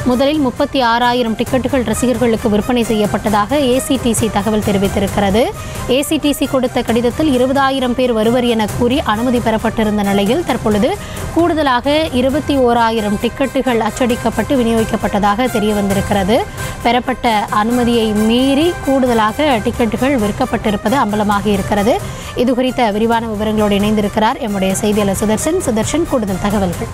முதலில் முப்பத்தி ஆறாயிரம் டிக்கெட்டுகள் ரசிகர்களுக்கு விற்பனை செய்யப்பட்டதாக ஏசிடிசி தகவல் தெரிவித்திருக்கிறது ஏசிடிசி கொடுத்த கடிதத்தில் இருபதாயிரம் பேர் வருவர் என கூறி அனுமதி பெறப்பட்டிருந்த நிலையில் தற்பொழுது கூடுதலாக இருபத்தி ஓராயிரம் டிக்கெட்டுகள் அச்சடிக்கப்பட்டு விநியோகிக்கப்பட்டதாக தெரிய வந்திருக்கிறது பெறப்பட்ட அனுமதியை மீறி கூடுதலாக டிக்கெட்டுகள் விற்கப்பட்டிருப்பது அம்பலமாகி இருக்கிறது இது குறித்த விரிவான விவரங்களோடு இணைந்திருக்கிறார் எம்முடைய செய்தியாளர் சுதர்ஷன் சுதர்ஷன் கூடுதல் தகவல்கள்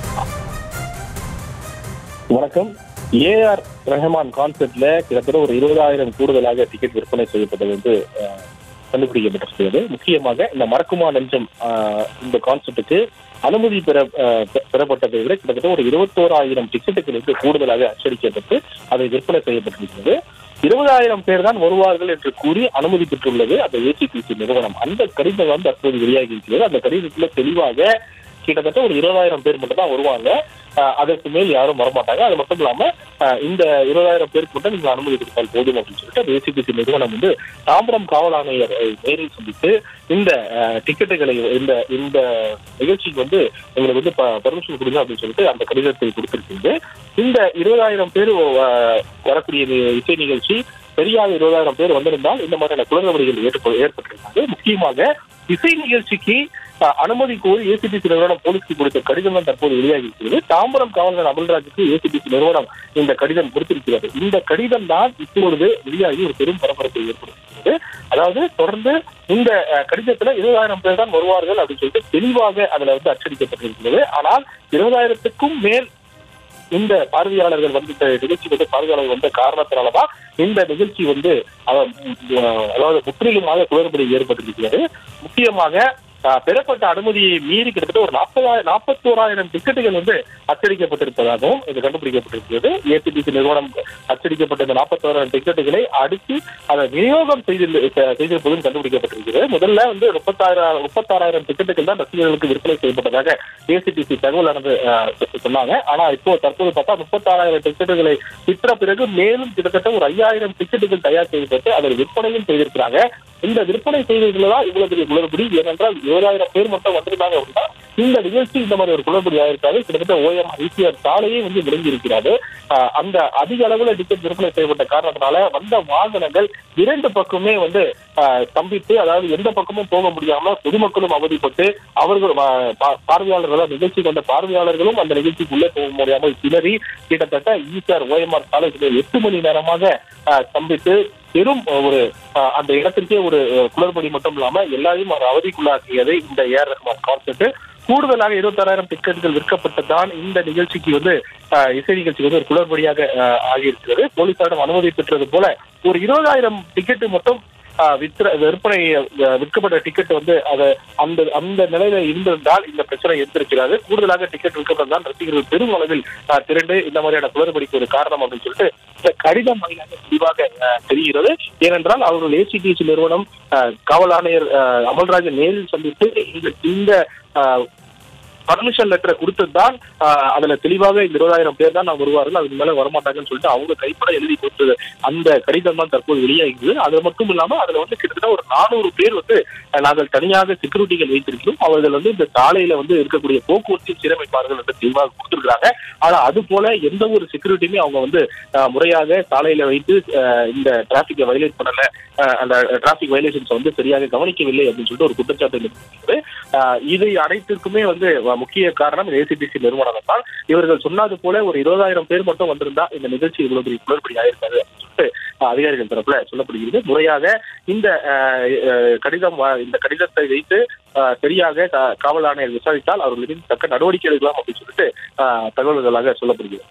வணக்கம் ஏஆர் ரஹ்மான் கான்செர்ட்ல கிட்டத்தட்ட ஒரு இருபதாயிரம் கூடுதலாக டிக்கெட் விற்பனை செய்யப்பட்டது வந்து அஹ், கண்டுபிடிக்கப்பட்டிருக்கிறது முக்கியமாக இந்த மறக்குமா நெஞ்சம் அஹ், இந்த கான்செர்ட்டுக்கு அனுமதி பெற அஹ், பெ- பெறப்பட்டதை விட கிட்டத்தட்ட ஒரு இருபத்தோராயிரம் டிக்கெட்டுகள் வந்து கூடுதலாக அச்சடிக்கப்பட்டு அதை விற்பனை செய்யப்பட்டிருக்கிறது இருபதாயிரம் பேர் தான் வருவார்கள் என்று கூறி அனுமதி பெற்றுள்ளது அந்த ஏசிபிசி நிறுவனம் அந்த கடிதம் வந்து தற்போது வெளியாகி இருக்கிறது அந்த கடிதத்துல தெளிவாக கிட்டத்தட்ட ஒரு இருபதாயிரம் பேர் மட்டும் தான் வருவாங்க அஹ் அதற்கு மேல் யாரும் வரமாட்டாங்க அது மட்டும் இல்லாம அஹ் இந்த இருபதாயிரம் பேருக்கு மட்டும் நீங்க அனுமதி கொடுத்தால் போதும் அப்படின்னு சொல்லிட்டு ஏசிபிசி நிறுவனம் வந்து தாம்பரம் காவல் ஆணையர் நேரில் சந்தித்து இந்த அஹ், டிக்கெட்டுகளை இந்த இந்த நிகழ்ச்சிக்கு வந்து எங்களுக்கு வந்து பர்மிஷன் கொடுங்க அப்படின்னு சொல்லிட்டு அந்த கடிதத்தை கொடுத்திருக்கிறது இந்த இருபதாயிரம் பேர் அஹ், வரக்கூடிய நி- இசை நிகழ்ச்சி சரியாக இருபதாயிரம் பேர் வந்திருந்தால் இந்த மாதிரியான குளறுபடிகள் ஏற்ப ஏற்பட்டிருக்காங்க முக்கியமாக இசை நிகழ்ச்சிக்கு அஹ், அனுமதி கோரி ஏசிபிசி நிறுவனம் போலீஸ்க்கு கொடுத்த கடிதம் தான் தற்போது வெளியாகி இருக்கிறது தாம்பரம் காவலர் அமல்ராஜுக்கு ஏசிபிசி நிறுவனம் இந்த கடிதம் கொடுத்திருக்கிறது இந்த கடிதம் தான் இப்பொழுது வெளியாகி ஒரு பெரும் பரபரப்பை ஏற்படுத்தியிருக்கிறது அதாவது தொடர்ந்து இந்த அஹ், கடிதத்துல இருபதாயிரம் பேர் தான் வருவார்கள் அப்படின்னு சொல்லிட்டு தெளிவாக அதுல வந்து அச்சடிக்கப்பட்டிருக்கிறது ஆனால் இருபதாயிரத்துக்கும் மேல் இந்த பார்வையாளர்கள் வந்து இந்த நிகழ்ச்சி வந்து பார்வையாளர்கள் வந்த காரணத்தினாலதான் இந்த நிகழ்ச்சி வந்து அவ- அஹ் அதாவது முற்றிலுமாக குளறுபடி ஏற்பட்டிருக்கிறது முக்கியமாக அஹ், பெறப்பட்ட அனுமதியை மீறி கிட்டத்தட்ட ஒரு நாற்பதாயிரம் நாற்பத்தோராயிரம் டிக்கெட்டுகள் வந்து அச்சடிக்கப்பட்டிருப்பதாகவும் இது கண்டுபிடிக்கப்பட்டிருக்கிறது ஏசிபிசி நிறுவனம் அச்சடிக்கப்பட்ட இந்த நாற்பத்தோராயிரம் டிக்கெட்டுகளை அடுத்து அதை விநியோகம் செய்திருந்த செய்திருப்பதும் கண்டுபிடிக்கப்பட்டிருக்கிறது முதல்ல வந்து முப்பத்தாயிரம் முப்பத்தாறாயிரம் டிக்கெட்டுகள் தான் ரசிகர்களுக்கு விற்பனை செய்யப்பட்டதாக ஏசிடிசி தகவலானது அஹ், சொ- சொன்னாங்க ஆனா இப்போ தற்போது பார்த்தா முப்பத்தாறாயிரம் டிக்கெட்டுகளை விற்ற பிறகு மேலும் கிட்டத்தட்ட ஒரு ஐயாயிரம் டிக்கெட்டுகள் தயார் செய்யப்பட்டு அதை விற்பனையும் செய்திருக்கிறாங்க இந்த விற்பனை செய்ததுலதான் இவ்வளவு பெரிய குளறுபடி ஏனென்றால் ஏழாயிரம் பேர் மட்டும் வந்திருந்தாங்க அப்படின்னா இந்த நிகழ்ச்சி இந்த மாதிரி ஒரு குளறுபடி ஆயிருக்காது கிட்டத்தட்ட ஓஎம் ஈசிஆர் சாலையே வந்து விளங்கி இருக்கிறது ஆஹ் அந்த அதிக அளவுல டிக்கெட் விற்பனை செய்யப்பட்ட காரணத்தினால வந்த வாகனங்கள் இரண்டு பக்கமே வந்து ஆஹ் ஸ்தம்பித்து அதாவது எந்த பக்கமும் போக முடியாம பொதுமக்களும் அவதிப்பட்டு அவர்கள் ஆஹ் பா- பார்வையாளர்கள் அதாவது நிகழ்ச்சிக்கு வந்த பார்வையாளர்களும் அந்த நிகழ்ச்சிக்குள்ளே போக முடியாமல் திணறி கிட்டத்தட்ட ஈசிஆர் ஓஎம்ஆர் சாலை எட்டு மணி நேரமாக ஆஹ் ஸ்தம்பித்து பெரும் ஒரு ஆஹ் அந்த இடத்திற்கே ஒரு அஹ், குளறுபடி மட்டும் இல்லாம எல்லாரையும் ஒரு அவதிக்குள்ளாக்கியது இந்த ஏஆர் ரஹ்மான் கான்செர்ட் கூடுதலாக இருபத்தாறாயிரம் டிக்கெட்டுகள் விற்கப்பட்டதான் இந்த நிகழ்ச்சிக்கு வந்து ஆஹ், இசை நிகழ்ச்சிக்கு வந்து ஒரு குளறுபடியாக ஆஹ், ஆகியிருக்கிறது போலீசாரிடம் அனுமதி பெற்றது போல ஒரு இருபதாயிரம் டிக்கெட்டு மட்டும் ஆஹ், விற்ற விற்பனை ஆஹ், விற்கப்பட்ட டிக்கெட் வந்து அதை அந்த அந்த நிலையில இருந்திருந்தால் இந்த பிரச்சனை இருந்திருக்கிறது கூடுதலாக டிக்கெட் விற்கப்பட்டதால் ரசிகர்கள் பெரும் அளவில் ஆஹ், திரண்டு இந்த மாதிரியான குளறுபடிக்கு ஒரு காரணம் அப்படின்னு சொல்லிட்டு இந்த கடிதம் வாயிலாக தெளிவாக ஆஹ், தெரிகிறது ஏனென்றால் அவர்கள் ஏசிடிசி நிறுவனம் ஆஹ், காவல் ஆணையர் ஆஹ், அமல்ராஜன் நேரில் சந்தித்து இந்த இந்த ஆஹ், பர்மிஷன் லெட்டரை கொடுத்ததுதான் ஆஹ், அதுல தெளிவாக இந்த இருபதாயிரம் பேர் தான் நான் வருவார்கள் அதுக்கு மேல வரமாட்டாங்கன்னு சொல்லிட்டு அவங்க கைப்பட எழுதி கொடுத்தது அந்த கடிதம் தான் தற்போது வெளியாகிறது அது மட்டும் இல்லாம அதுல வந்து கிட்டத்தட்ட ஒரு நானூறு பேர் வந்து அஹ், நாங்கள் தனியாக செக்யூரிட்டிகள் வைத்திருக்கிறோம் அவர்கள் வந்து இந்த சாலையில வந்து இருக்கக்கூடிய போக்குவரத்தில் சீரமைப்பார்கள் என்று தெளிவாக கொடுத்திருக்காங்க ஆனா அது போல எந்த ஒரு செக்யூரிட்டியுமே அவங்க வந்து அஹ், முறையாக சாலையில வைத்து அஹ், இந்த டிராபிக்கை வயலேட் பண்ணல அஹ், அந்த டிராபிக் வயலேஷன்ஸ் வந்து சரியாக கவனிக்கவில்லை அப்படின்னு சொல்லிட்டு ஒரு குற்றச்சாட்டு இருக்கிறது ஆஹ் இதை அனைத்திற்குமே வந்து வ- முக்கிய காரணம் ஏசிபிசி நிறுவனம் தான் இவர்கள் சொன்னது போல ஒரு இருபதாயிரம் பேர் மட்டும் வந்திருந்தா இந்த நிகழ்ச்சி இவ்வளவு பெரிய குளறுபடி ஆயிருக்காது அப்படின்னு சொல்லிட்டு ஆஹ் அதிகாரிகள் தரப்புல சொல்லப்படுகிறது முறையாக இந்த ஆஹ் ஆஹ் கடிதம் வ- இந்த கடிதத்தை வைத்து ஆஹ் சரியாக கா- காவல் ஆணையர் விசாரித்தால் அவர்கள் மீது தக்க நடவடிக்கை எடுக்கலாம் அப்படின்னு சொல்லிட்டு ஆஹ் தகவல்களாக சொல்லப்படுகிறது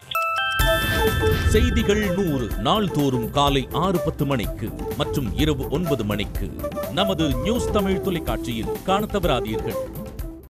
செய்திகள் நூறு நாள்தோறும் காலை ஆறு பத்து மணிக்கு மற்றும் இரவு ஒன்பது மணிக்கு நமது நியூஸ் தமிழ் தொலைக்காட்சியில் காணத் தவறாதீர்கள்